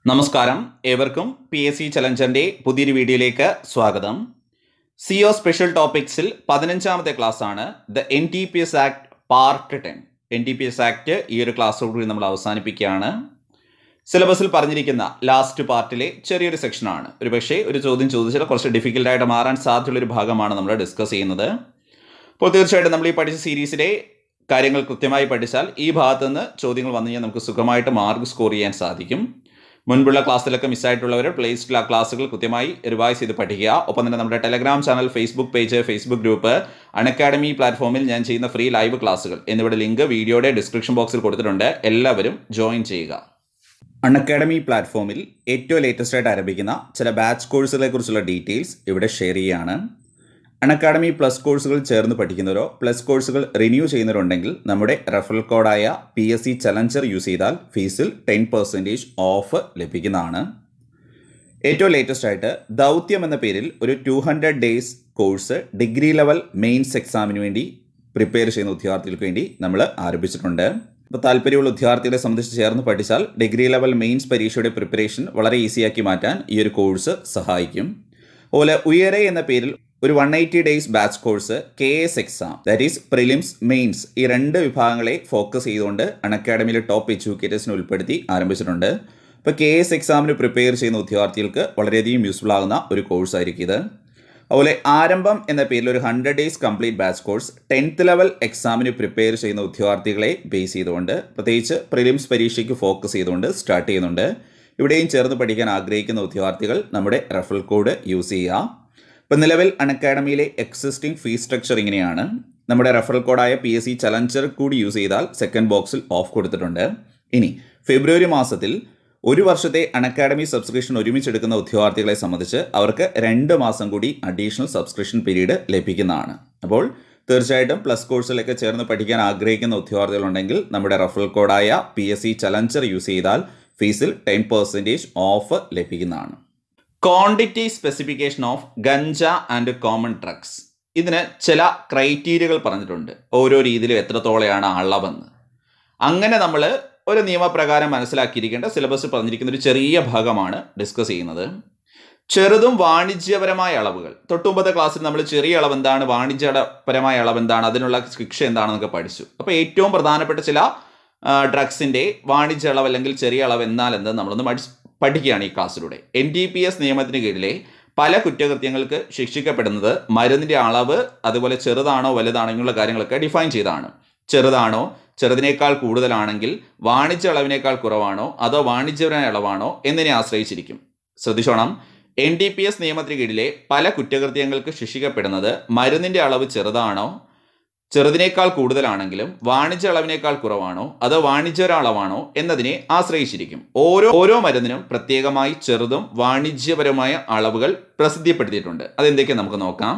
നമസ്കാരം ഏവർക്കും P S C ചലഞ്ചറിൻ്റെ പുതിയൊരു വീഡിയോയിലേക്ക് സ്വാഗതം സി ഒ സ്പെഷ്യൽ ടോപ്പിക്സിൽ പതിനഞ്ചാമത്തെ ക്ലാസ്സാണ് the N T P S act part ten N T P S act ഈ ഒരു ക്ലാസ്സോടുകൂടി നമ്മൾ അവസാനിപ്പിക്കുകയാണ് സിലബസിൽ പറഞ്ഞിരിക്കുന്ന ലാസ്റ്റ് പാർട്ടിലെ ചെറിയൊരു സെക്ഷനാണ് ഒരു പക്ഷേ ഒരു ചോദ്യം ചോദിച്ചാൽ കുറച്ച് ഡിഫിക്കൽട്ടായിട്ട് മാറാൻ സാധ്യതയുള്ള ഒരു ഭാഗമാണ് നമ്മൾ ഡിസ്കസ് ചെയ്യുന്നത് അപ്പോൾ തീർച്ചയായിട്ടും നമ്മൾ ഈ പഠിച്ച സീരീസിലെ കാര്യങ്ങൾ കൃത്യമായി പഠിച്ചാൽ ഈ ഭാഗത്ത് നിന്ന് ചോദ്യങ്ങൾ വന്നു കഴിഞ്ഞാൽ നമുക്ക് സുഖമായിട്ട് മാർക്ക് സ്കോർ ചെയ്യാൻ സാധിക്കും മുൻപുള്ള ക്ലാസ്സിലൊക്കെ മിസ്സായിട്ടുള്ളവർ പ്ലേസ്ഡിൽ ആ ക്ലാസ്സുകൾ കൃത്യമായി റിവൈസ് ചെയ്ത് പഠിക്കുക ഒപ്പം തന്നെ നമ്മുടെ Telegram channel Facebook page Facebook group Unacademy പ്ലാറ്റ്ഫോമിൽ ഞാൻ ചെയ്യുന്ന ഫ്രീ ലൈവ് ക്ലാസ്സുകൾ എന്നിവിടെ ലിങ്ക് വീഡിയോയുടെ ഡിസ്ക്രിപ്ഷൻ ബോക്സിൽ കൊടുത്തിട്ടുണ്ട് എല്ലാവരും ജോയിൻ ചെയ്യുക അൺഅക്കാഡമി പ്ലാറ്റ്ഫോമിൽ ഏറ്റവും ലേറ്റസ്റ്റ് ആയിട്ട് ആരംഭിക്കുന്ന ചില ബാച്ച് കോഴ്സുകളെ കുറിച്ചുള്ള ഡീറ്റെയിൽസ് ഇവിടെ ഷെയർ ചെയ്യുകയാണ് അൺഅക്കാഡമി പ്ലസ് കോഴ്സുകൾ ചേർന്ന് പഠിക്കുന്നവരോ പ്ലസ് കോഴ്സുകൾ റിന്യൂ ചെയ്യുന്നവരുണ്ടെങ്കിൽ നമ്മുടെ റെഫറൽ കോഡായ P S C challenger use ചെയ്താൽ ഫീസിൽ ടെൻ പെർസെൻറ്റേജ് ഓഫ് ലഭിക്കുന്നതാണ് ഏറ്റവും ലേറ്റസ്റ്റ് ആയിട്ട് ദൗത്യം എന്ന പേരിൽ ഒരു two hundred days course degree level mains എക്സാമിന് വേണ്ടി പ്രിപ്പയർ ചെയ്യുന്ന ഉദ്യോഗാർത്ഥികൾക്ക് വേണ്ടി നമ്മൾ ആരംഭിച്ചിട്ടുണ്ട് അപ്പോൾ താല്പര്യമുള്ള ഉദ്യോഗാർത്ഥികളെ സംബന്ധിച്ച് ചേർന്ന് പഠിച്ചാൽ ഡിഗ്രി ലെവൽ മെയിൻസ് പരീക്ഷയുടെ പ്രിപ്പറേഷൻ വളരെ ഈസിയാക്കി മാറ്റാൻ ഈ ഒരു കോഴ്സ് സഹായിക്കും അതുപോലെ ഉയരെ എന്ന പേരിൽ ഒരു one eighty days batch course K S exam that is prelims mains ഈ രണ്ട് വിഭാഗങ്ങളെ ഫോക്കസ് ചെയ്തുകൊണ്ട് അൺഅക്കാഡമിയിലെ ടോപ്പ് എഡ്യൂക്കേറ്റേഴ്സിനെ ഉൾപ്പെടുത്തി ആരംഭിച്ചിട്ടുണ്ട് ഇപ്പോൾ കെ എസ് എക്സാമിന് പ്രിപ്പയർ ചെയ്യുന്ന ഉദ്യോഗാർത്ഥികൾക്ക് വളരെയധികം യൂസ്ഫുൾ ആകുന്ന ഒരു കോഴ്സ് ആയിരിക്കും ഇത് അതുപോലെ ആരംഭം എന്ന പേരിൽ ഒരു hundred days complete batch course tenth level എക്സാമിന് പ്രിപ്പയർ ചെയ്യുന്ന ഉദ്യോഗാർത്ഥികളെ ബേസ് ചെയ്തുകൊണ്ട് പ്രത്യേകിച്ച് പ്രിലിംസ് പരീക്ഷയ്ക്ക് ഫോക്കസ് ചെയ്തുകൊണ്ട് സ്റ്റാർട്ട് ചെയ്യുന്നുണ്ട് ഇവിടെയും ചേർന്ന് പഠിക്കാൻ ആഗ്രഹിക്കുന്ന ഉദ്യോഗാർത്ഥികൾ നമ്മുടെ റെഫറൽ കോഡ് യൂസ് ചെയ്യുക ഇപ്പം നിലവിൽ അൺഅക്കാഡമിയിലെ എക്സിസ്റ്റിംഗ് ഫീസ് സ്ട്രക്ചർ ഇങ്ങനെയാണ് നമ്മുടെ റെഫറൽ കോഡായ പി എസ് സി ചലഞ്ചർ കൂടി യൂസ് ചെയ്താൽ സെക്കൻഡ് ബോക്സിൽ ഓഫ് കൊടുത്തിട്ടുണ്ട് ഇനി ഫെബ്രുവരി മാസത്തിൽ ഒരു വർഷത്തെ അൺഅക്കാഡമി സബ്സ്ക്രിപ്ഷൻ ഒരുമിച്ചെടുക്കുന്ന ഉദ്യോഗാർത്ഥികളെ സംബന്ധിച്ച് അവർക്ക് രണ്ട് മാസം കൂടി അഡീഷണൽ സബ്സ്ക്രിപ്ഷൻ പീരീഡ് ലഭിക്കുന്നതാണ് അപ്പോൾ തീർച്ചയായിട്ടും പ്ലസ് കോഴ്സിലൊക്കെ ചേർന്ന് പഠിക്കാൻ ആഗ്രഹിക്കുന്ന ഉദ്യോഗാർത്ഥികളുണ്ടെങ്കിൽ നമ്മുടെ റഫറൽ കോഡായ P S C challenger use ചെയ്താൽ ഫീസിൽ ടെൻ പെർസെൻറ്റേജ് ഓഫ് ലഭിക്കുന്നതാണ് quantity specification of ganja and common drugs ഇതിന് ചില ക്രൈറ്റീരിയകൾ പറഞ്ഞിട്ടുണ്ട് ഓരോ രീതിയിലും എത്രത്തോളമാണ് അളവെന്ന് അങ്ങനെ നമ്മൾ ഒരു നിയമപ്രകാരം മനസ്സിലാക്കിയിരിക്കേണ്ട സിലബസ് പറഞ്ഞിരിക്കുന്ന ഒരു ചെറിയ ഭാഗമാണ് ഡിസ്കസ് ചെയ്യുന്നത് ചെറുതും വാണിജ്യപരമായ അളവുകൾ തൊട്ടുമ്പത്തെ ക്ലാസ്സിൽ നമ്മൾ ചെറിയ അളവ് എന്താണ് വാണിജ്യപരമായ അളവ് എന്താണ് അതിനുള്ള ശിക്ഷ എന്താണെന്നൊക്കെ പഠിച്ചു അപ്പോൾ ഏറ്റവും പ്രധാനപ്പെട്ട ചില ഡ്രഗ്സിൻ്റെ വാണിജ്യ അളവ് അല്ലെങ്കിൽ ചെറിയ അളവ് എന്നാൽ എന്ത് നമ്മളൊന്ന് പഠി പഠിക്കുകയാണ് ഈ ക്ലാസ്സിലൂടെ എൻ ടി പി എസ് നിയമത്തിന് കീഴിലെ പല കുറ്റകൃത്യങ്ങൾക്ക് ശിക്ഷിക്കപ്പെടുന്നത് മരുന്നിൻ്റെ അളവ് അതുപോലെ ചെറുതാണോ വലുതാണോ ഇങ്ങനെയുള്ള കാര്യങ്ങളൊക്കെ ഡിഫൈൻ ചെയ്താണ് ചെറുതാണോ ചെറുതിനേക്കാൾ കൂടുതലാണെങ്കിൽ വാണിജ്യ അളവിനേക്കാൾ കുറവാണോ അതോ വാണിജ്യപരമായ അളവാണോ എന്നതിനെ ആശ്രയിച്ചിരിക്കും ശ്രദ്ധിച്ചോണം എൻ ഡി പി എസ് നിയമത്തിന് കീഴിലെ പല കുറ്റകൃത്യങ്ങൾക്ക് ശിക്ഷിക്കപ്പെടുന്നത് മരുന്നിൻ്റെ അളവ് ചെറുതാണോ ചെറുതിനേക്കാൾ കൂടുതലാണെങ്കിലും വാണിജ്യ അളവിനേക്കാൾ കുറവാണോ അതോ വാണിജ്യപര അളവാണോ എന്നതിനെ ആശ്രയിച്ചിരിക്കും ഓരോ ഓരോ മരുന്നിനും പ്രത്യേകമായി ചെറുതും വാണിജ്യപരമായ അളവുകൾ പ്രസിദ്ധപ്പെടുത്തിയിട്ടുണ്ട് അതെന്തൊക്കെ നമുക്ക് നോക്കാം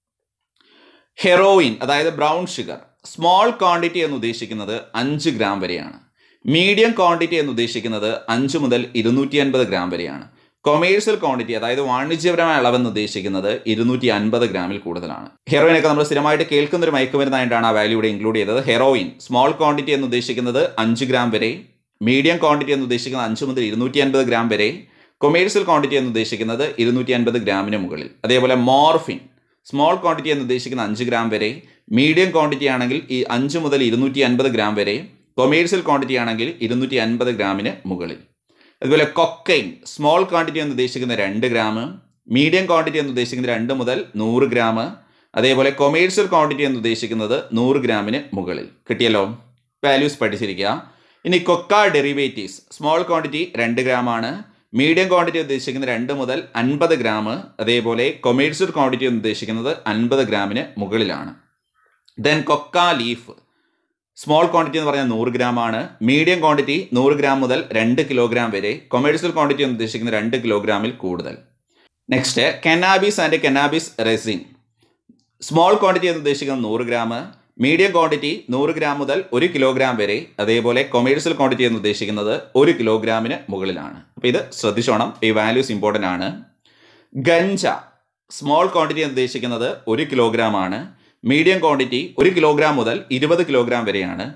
ഹെറോയിൻ അതായത് ബ്രൗൺ ഷുഗർ സ്മോൾ ക്വാണ്ടിറ്റി എന്ന് ഉദ്ദേശിക്കുന്നത് അഞ്ച് ഗ്രാം വരെയാണ് മീഡിയം ക്വാണ്ടിറ്റി എന്ന് ഉദ്ദേശിക്കുന്നത് അഞ്ച് മുതൽ ഇരുന്നൂറ്റി അൻപത് ഗ്രാം വരെയാണ് കൊമേഴ്സ്യൽ ക്വാണ്ടിറ്റി അതായത് വാണിജ്യപരമായ അളവെന്ന് ഉദ്ദേശിക്കുന്നത് ഇരുന്നൂറ്റി അൻപത് ഗ്രാമിൽ കൂടുതലാണ് ഹെറോയിനൊക്കെ നമ്മൾ സ്ഥിരമായിട്ട് കേൾക്കുന്ന ഒരു മയക്കുമരുന്നായിട്ടാണ് ആ വാല്യൂ ഇവിടെ ഇൻക്ലൂഡ് ചെയ്തത് ഹെറോയിൻ സ്മോൾ ക്വാണ്ടിറ്റി എന്ന് ഉദ്ദേശിക്കുന്നത് അഞ്ച് ഗ്രാം വരെ മീഡിയം ക്വാണ്ടിറ്റി എന്ന് ഉദ്ദേശിക്കുന്നത് അഞ്ച് മുതൽ ഇരുന്നൂറ്റി അൻപത് ഗ്രാം വരെ കൊമേഴ്സ്യൽ ക്വാണ്ടിറ്റി എന്ന് ഉദ്ദേശിക്കുന്നത് ഇരുന്നൂറ്റി അൻപത് ഗ്രാമിന് മുകളിൽ അതേപോലെ മോർഫിൻ സ്മോൾ ക്വാണ്ടിറ്റി എന്ന് ഉദ്ദേശിക്കുന്ന അഞ്ച് ഗ്രാം വരെ മീഡിയം ക്വാണ്ടിറ്റി ആണെങ്കിൽ ഈ അഞ്ച് മുതൽ ഇരുന്നൂറ്റി അൻപത് ഗ്രാം വരെ കൊമേഴ്സ്യൽ ക്വാണ്ടിറ്റി ആണെങ്കിൽ ഇരുന്നൂറ്റി അൻപത് ഗ്രാമിന് മുകളിൽ അതുപോലെ കൊക്കൈൻ സ്മോൾ ക്വാണ്ടിറ്റി എന്ന് ഉദ്ദേശിക്കുന്ന രണ്ട് ഗ്രാം മീഡിയം ക്വാണ്ടിറ്റി എന്ന് ഉദ്ദേശിക്കുന്നത് രണ്ട് മുതൽ നൂറ് ഗ്രാം അതേപോലെ കൊമേഴ്സ്യൽ ക്വാണ്ടിറ്റി എന്ന് ഉദ്ദേശിക്കുന്നത് നൂറ് ഗ്രാമിന് മുകളിൽ കിട്ടിയല്ലോ വാല്യൂസ് പഠിച്ചിരിക്കുക ഇനി കൊക്ക ഡെറിവേറ്റീവ്സ് സ്മോൾ ക്വാണ്ടിറ്റി രണ്ട് ഗ്രാം ആണ് മീഡിയം ക്വാണ്ടിറ്റി ഉദ്ദേശിക്കുന്നത് രണ്ട് മുതൽ അൻപത് ഗ്രാം അതേപോലെ കൊമേഴ്സ്യൽ ക്വാണ്ടിറ്റി എന്ന് ഉദ്ദേശിക്കുന്നത് അൻപത് ഗ്രാമിന് മുകളിലാണ് then coca leaf small quantity എന്ന് പറഞ്ഞാൽ നൂറ് ഗ്രാം ആണ് മീഡിയം ക്വാണ്ടിറ്റി നൂറ് ഗ്രാം മുതൽ രണ്ട് കിലോഗ്രാം വരെ കൊമേഴ്സ്യൽ ക്വാണ്ടിറ്റി എന്ന് ഉദ്ദേശിക്കുന്നത് രണ്ട് കിലോഗ്രാമിൽ കൂടുതൽ next cannabis and cannabis resin small quantity എന്ന് ഉദ്ദേശിക്കുന്നത് നൂറ് ഗ്രാം മീഡിയം ക്വാണ്ടിറ്റി നൂറ് ഗ്രാം മുതൽ ഒരു കിലോഗ്രാം വരെ അതേപോലെ കൊമേഴ്സ്യൽ ക്വാണ്ടിറ്റി എന്ന് ഉദ്ദേശിക്കുന്നത് ഒരു കിലോഗ്രാമിന് മുകളിലാണ് അപ്പോൾ ഇത് ശ്രദ്ധിച്ചോണം ഈ വാല്യൂസ് ഇമ്പോർട്ടൻ്റ് ആണ് ഗഞ്ച സ്മോൾ ക്വാണ്ടിറ്റി എന്ന് ഉദ്ദേശിക്കുന്നത് ഒരു കിലോഗ്രാം ആണ് മീഡിയം ക്വാണ്ടിറ്റി ഒരു കിലോഗ്രാം മുതൽ ഇരുപത് കിലോഗ്രാം വരെയാണ്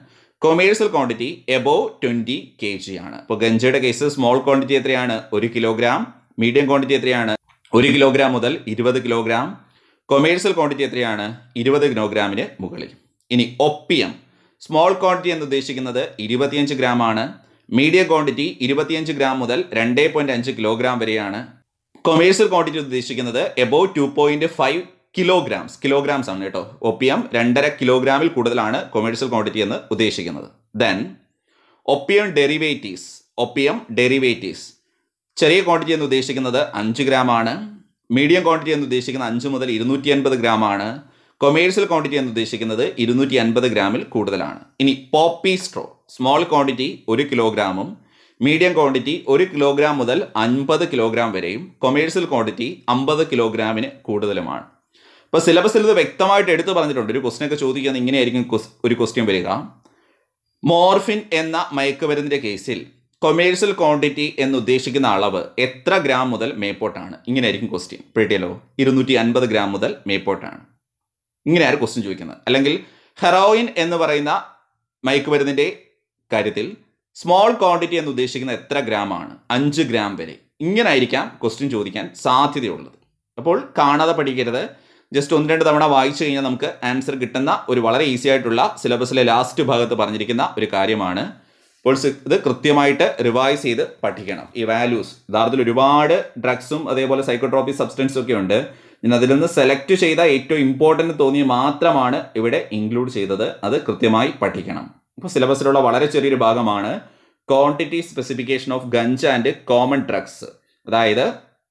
commercial quantity above twenty K G ആണ് അപ്പോൾ ഗഞ്ചയുടെ കേസ് സ്മോൾ ക്വാണ്ടിറ്റി എത്രയാണ് ഒരു കിലോഗ്രാം മീഡിയം ക്വാണ്ടിറ്റി എത്രയാണ് ഒരു കിലോഗ്രാം മുതൽ ഇരുപത് കിലോഗ്രാം കൊമേഴ്സ്യൽ ക്വാണ്ടിറ്റി എത്രയാണ് ഇരുപത് കിലോഗ്രാമിന് മുകളിൽ ഇനി ഒപ്പിയം സ്മോൾ ക്വാണ്ടിറ്റി എന്ന് ഉദ്ദേശിക്കുന്നത് ഇരുപത്തിയഞ്ച് ഗ്രാം ആണ് മീഡിയം ക്വാണ്ടിറ്റി ഇരുപത്തിയഞ്ച് ഗ്രാം മുതൽ രണ്ട് പോയിന്റ് അഞ്ച് കിലോഗ്രാം വരെയാണ് കൊമേഴ്സ്യൽ ക്വാണ്ടിറ്റി ഉദ്ദേശിക്കുന്നത് above two point five kilograms kilograms ആണ് കേട്ടോ ഒപ്പിയം രണ്ടര കിലോഗ്രാമിൽ കൂടുതലാണ് കൊമേഴ്സ്യൽ ക്വാണ്ടിറ്റി എന്ന് ഉദ്ദേശിക്കുന്നത് then opium derivatives opium derivatives ചെറിയ ക്വാണ്ടിറ്റി എന്ന് ഉദ്ദേശിക്കുന്നത് അഞ്ച് ഗ്രാം ആണ് മീഡിയം ക്വാണ്ടിറ്റി എന്ന് ഉദ്ദേശിക്കുന്നത് അഞ്ച് മുതൽ ഇരുന്നൂറ്റി അൻപത് ഗ്രാം ആണ് കൊമേഴ്സ്യൽ ക്വാണ്ടിറ്റി എന്ന് ഉദ്ദേശിക്കുന്നത് ഇരുന്നൂറ്റി അൻപത് ഗ്രാമിൽ കൂടുതലാണ് ഇനി പോപ്പി സ്ട്രോ സ്മോൾ ക്വാണ്ടിറ്റി ഒരു കിലോഗ്രാമും മീഡിയം ക്വാണ്ടിറ്റി ഒരു കിലോഗ്രാം മുതൽ അൻപത് കിലോഗ്രാം വരെയും കൊമേഴ്സ്യൽ ക്വാണ്ടിറ്റി അമ്പത് കിലോഗ്രാമിന് കൂടുതലുമാണ് അപ്പോൾ സിലബസിൽ ഇത് വ്യക്തമായിട്ട് എടുത്തു പറഞ്ഞിട്ടുണ്ട് ഒരു ക്വസ്റ്റ്യൻ ഒക്കെ ചോദിക്കുന്നത് ഇങ്ങനെയായിരിക്കും ഒരു ക്വസ്റ്റ്യൻ വരിക മോർഫിൻ എന്ന മയക്കുമരുന്നിൻ്റെ കേസിൽ കൊമേഴ്സ്യൽ ക്വാണ്ടിറ്റി എന്ന് ഉദ്ദേശിക്കുന്ന അളവ് എത്ര ഗ്രാം മുതൽ മേപ്പോട്ടാണ് ഇങ്ങനെയായിരിക്കും ക്വസ്റ്റ്യൻ പ്രീട്ടിയലോ ഇരുന്നൂറ്റി അൻപത് ഗ്രാം മുതൽ മേപ്പോട്ടാണ് ഇങ്ങനെയാണ് ക്വസ്റ്റ്യൻ ചോദിക്കുന്നത് അല്ലെങ്കിൽ ഹെറോയിൻ എന്ന് പറയുന്ന മയക്കുമരുന്നിൻ്റെ കാര്യത്തിൽ സ്മോൾ ക്വാണ്ടിറ്റി എന്ന് ഉദ്ദേശിക്കുന്ന എത്ര ഗ്രാം ആണ് അഞ്ച് ഗ്രാം വരെ ഇങ്ങനായിരിക്കാം ക്വസ്റ്റ്യൻ ചോദിക്കാൻ സാധ്യതയുള്ളത് അപ്പോൾ കാണാതെ പഠിക്കരുത് ജസ്റ്റ് ഒന്ന് രണ്ട് തവണ വായിച്ചു കഴിഞ്ഞാൽ നമുക്ക് ആൻസർ കിട്ടുന്ന ഒരു വളരെ ഈസി ആയിട്ടുള്ള സിലബസിലെ ലാസ്റ്റ് ഭാഗത്ത് പറഞ്ഞിരിക്കുന്ന ഒരു കാര്യമാണ് അപ്പോൾ ഇത് കൃത്യമായിട്ട് റിവൈസ് ചെയ്ത് പഠിക്കണം ഈ വാല്യൂസ് യഥാർത്ഥത്തിൽ ഒരുപാട് ഡ്രഗ്സും അതേപോലെ സൈക്കോട്രോപിക് സബ്സ്റ്റൻസും ഒക്കെ ഉണ്ട് ഞാൻ അതിൽ നിന്ന് സെലക്ട് ചെയ്ത ഏറ്റവും ഇമ്പോർട്ടൻ്റ് തോന്നിയ മാത്രമാണ് ഇവിടെ ഇൻക്ലൂഡ് ചെയ്തത് അത് കൃത്യമായി പഠിക്കണം ഇപ്പോൾ സിലബസിലുള്ള വളരെ ചെറിയൊരു ഭാഗമാണ് quantity specification of ganja and common drugs അതായത്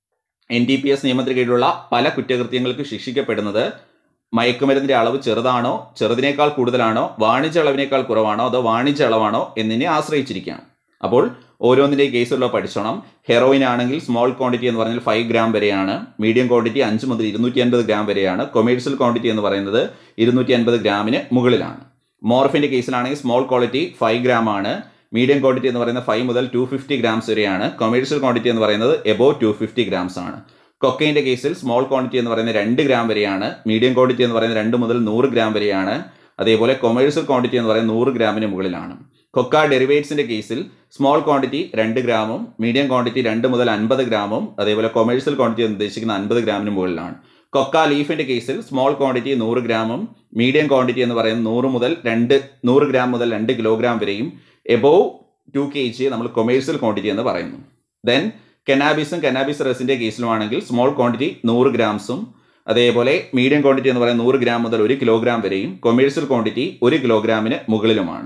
എൻ ഡി പി എസ് നിയമത്തിന് കീഴിലുള്ള പല കുറ്റകൃത്യങ്ങൾക്ക് ശിക്ഷിക്കപ്പെടുന്നത് മയക്കുമരുന്നിന്റെ അളവ് ചെറുതാണോ ചെറുതിനേക്കാൾ കൂടുതലാണോ വാണിജ്യ അളവിനേക്കാൾ കുറവാണോ അതോ വാണിജ്യ അളവാണോ എന്നതിനെ ആശ്രയിച്ചിരിക്കുകയാണ് അപ്പോൾ ഓരോന്നിൻ്റെ കേസുള്ള പഠിച്ചോണം ഹെറോയിൻ ആണെങ്കിൽ സ്മോൾ ക്വാണ്ടിറ്റി എന്ന് പറഞ്ഞാൽ ഫൈവ് ഗ്രാം വരെയാണ് മീഡിയം ക്വാണ്ടിറ്റി അഞ്ച് മുതൽ ഇരുന്നൂറ്റി അൻപത് ഗ്രാം വരെയാണ് കൊമേഴ്സ്യൽ ക്വാണ്ടിറ്റി എന്ന് പറയുന്നത് ഇരുന്നൂറ്റി അൻപത് ഗ്രാമിന് മുകളിലാണ് മോർഫിൻ്റെ കേസിലാണെങ്കിൽ സ്മോൾ ക്വാളിറ്റി ഫൈവ് ഗ്രാം ആണ് മീഡിയം ക്വാണ്ടിറ്റി എന്ന് പറയുന്നത് ഫൈവ് മുതൽ ടു ഫിഫ്റ്റി ഗ്രാംസ് വരെയാണ് കൊമേഴ്സ്യൽ ക്വാണ്ടിറ്റി എന്ന് പറയുന്നത് എബോ ടു ഫിഫ്റ്റി ഗ്രാംസ് ആണ് കൊക്കൈൻ്റെ കേസിൽ സ്മോൾ ക്വാണ്ടിറ്റി എന്ന് പറയുന്നത് രണ്ട് ഗ്രാം വരെയാണ് മീഡിയം ക്വാണ്ടിറ്റി എന്ന് പറയുന്നത് രണ്ട് മുതൽ നൂറ് ഗ്രാം വരെയാണ് അതേപോലെ കൊമേഴ്സ്യൽ ക്വാണ്ടിറ്റി എന്ന് പറയുന്നത് നൂറ് ഗ്രാമിന് മുകളിലാണ് കൊക്ക ഡെറിവേറ്റ്സിന്റെ കേസിൽ സ്മോൾ ക്വാണ്ടിറ്റി രണ്ട് ഗ്രാമും മീഡിയം ക്വാണ്ടിറ്റി രണ്ട് മുതൽ അൻപത് ഗ്രാമും അതേപോലെ കൊമേഴ്സ്യൽ ക്വാണ്ടിറ്റി എന്ന് ഉദ്ദേശിക്കുന്ന അൻപത് ഗ്രാമിന് മുകളിലാണ് കൊക്ക ലീഫിന്റെ കേസിൽ സ്മോൾ ക്വാണ്ടിറ്റി നൂറ് ഗ്രാമും മീഡിയം ക്വാണ്ടിറ്റി എന്ന് പറയുന്നത് നൂറ് മുതൽ രണ്ട് നൂറ് ഗ്രാം മുതൽ രണ്ട് കിലോഗ്രാം വരെയും എബോവ് ടു കെ ജി നമ്മൾ കൊമേഴ്സ്യൽ ക്വാണ്ടിറ്റി എന്ന് പറയുന്നു ദെൻ കെനാബിസും കെനാബിസ് റെസിന്റെ കേസിലുമാണെങ്കിൽ സ്മോൾ ക്വാണ്ടിറ്റി നൂറ് ഗ്രാംസും അതേപോലെ മീഡിയം ക്വാണ്ടിറ്റി എന്ന് പറയുന്നത് നൂറ് ഗ്രാം മുതൽ ഒരു കിലോഗ്രാം വരെയും കൊമേഴ്സ്യൽ ക്വാണ്ടിറ്റി ഒരു കിലോഗ്രാമിന് മുകളിലുമാണ്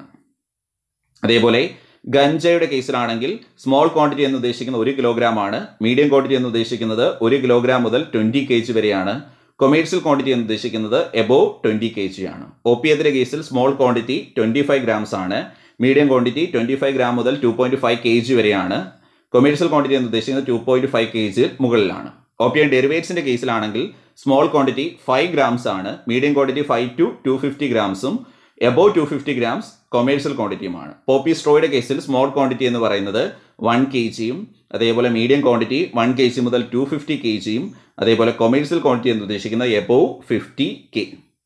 അതേപോലെ ഗഞ്ചയുടെ കേസിലാണെങ്കിൽ സ്മോൾ ക്വാണ്ടിറ്റി എന്ന് ഉദ്ദേശിക്കുന്നത് ഒരു കിലോഗ്രാം ആണ് മീഡിയം ക്വാണ്ടിറ്റി എന്ന് ഉദ്ദേശിക്കുന്നത് ഒരു കിലോഗ്രാം മുതൽ ട്വന്റി കെ ജി വരെയാണ് കൊമേഴ്സ്യൽ ക്വാണ്ടിറ്റി എന്ന് ഉദ്ദേശിക്കുന്നത് എബോ ട്വന്റി കെ ജി ആണ് ഒ പി എതിരെ കേസിൽ small quantity twenty five grams ആണ് medium quantity twenty five gram മുതൽ two point five K G വരെയാണ് കൊമേഴ്സ്യൽ ക്വാണ്ടിറ്റി എന്ന് ഉദ്ദേശിക്കുന്നത് two point five K G മുകളിലാണ് ഓപ്പിയം ഡെറിവേറ്റ്സിന്റെ കേസിലാണെങ്കിൽ സ്മോൾ ക്വാണ്ടിറ്റി ഫൈവ് ഗ്രാംസ് ആണ് medium quantity five two two fifty ഗ്രാംസും above two fifty grams commercial ക്വാണ്ടിറ്റിയുമാണ് poppy സ്ട്രോയുടെ കേസിൽ സ്മോൾ ക്വാണ്ടിറ്റി എന്ന് പറയുന്നത് വൺ കെ ജിയും അതേപോലെ medium quantity one K G മുതൽ ടു ഫിഫ്റ്റി കെ ജിയും അതേപോലെ കൊമേഴ്സ്യൽ ക്വാണ്ടിറ്റി എന്ന് ഉദ്ദേശിക്കുന്നത് above fifty K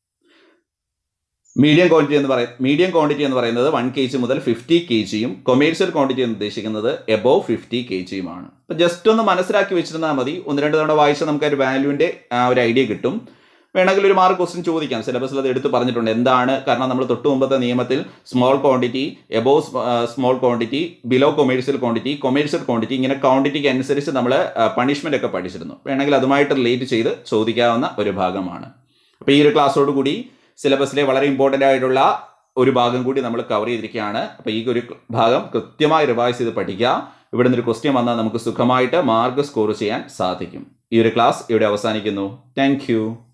medium quantity എന്ന് പറയുന്നത് മീഡിയം ക്വാണ്ടിറ്റി എന്ന് പറയുന്നത് വൺ കെ ജി മുതൽ ഫിഫ്റ്റി കെ ജിയും കൊമേഴ്സ്യൽ ക്വാണ്ടിറ്റി എന്ന് ഉദ്ദേശിക്കുന്നത് എബോ ഫിഫ്റ്റി കെ ജിയുമാണ് അപ്പോൾ ജസ്റ്റ് ഒന്ന് മനസ്സിലാക്കി വെച്ചിരുന്നാൽ മതി ഒന്ന് രണ്ട് തവണ വായിച്ചാൽ നമുക്ക് ഒരു വാല്യൂവിൻ്റെ ഒരു ഐഡിയ കിട്ടും വേണമെങ്കിൽ ഒരു മാർക്ക് ക്വസ്റ്റ്യൻ ചോദിക്കാം സിലബസിൽ അത് എടുത്ത് പറഞ്ഞിട്ടുണ്ട് എന്താണ് കാരണം നമ്മൾ തൊട്ട് മുമ്പത്തെ നിയമത്തിൽ small quantity above small quantity below commercial quantity commercial quantity ഇങ്ങനെ ക്വാണ്ടിറ്റിക്ക് അനുസരിച്ച് നമ്മൾ പണിഷ്മെൻ്റ് ഒക്കെ പഠിച്ചിരുന്നു വേണമെങ്കിൽ അതുമായിട്ട് റിലേറ്റ് ചെയ്ത് ചോദിക്കാവുന്ന ഒരു ഭാഗമാണ് അപ്പോൾ ഈ ഒരു ക്ലാസ്സോട് കൂടി സിലബസിലെ വളരെ ഇമ്പോർട്ടൻ്റ് ആയിട്ടുള്ള ഒരു ഭാഗം കൂടി നമ്മൾ കവർ ചെയ്തിരിക്കുകയാണ് അപ്പോൾ ഈ ഒരു ഭാഗം കൃത്യമായി റിവൈസ് ചെയ്ത് പഠിക്കുക ഇവിടെ നിന്നൊരു ക്വസ്റ്റ്യൻ വന്നാൽ നമുക്ക് സുഖമായിട്ട് മാർക്ക് സ്കോർ ചെയ്യാൻ സാധിക്കും ഈ ഒരു ക്ലാസ് ഇവിടെ അവസാനിക്കുന്നു താങ്ക്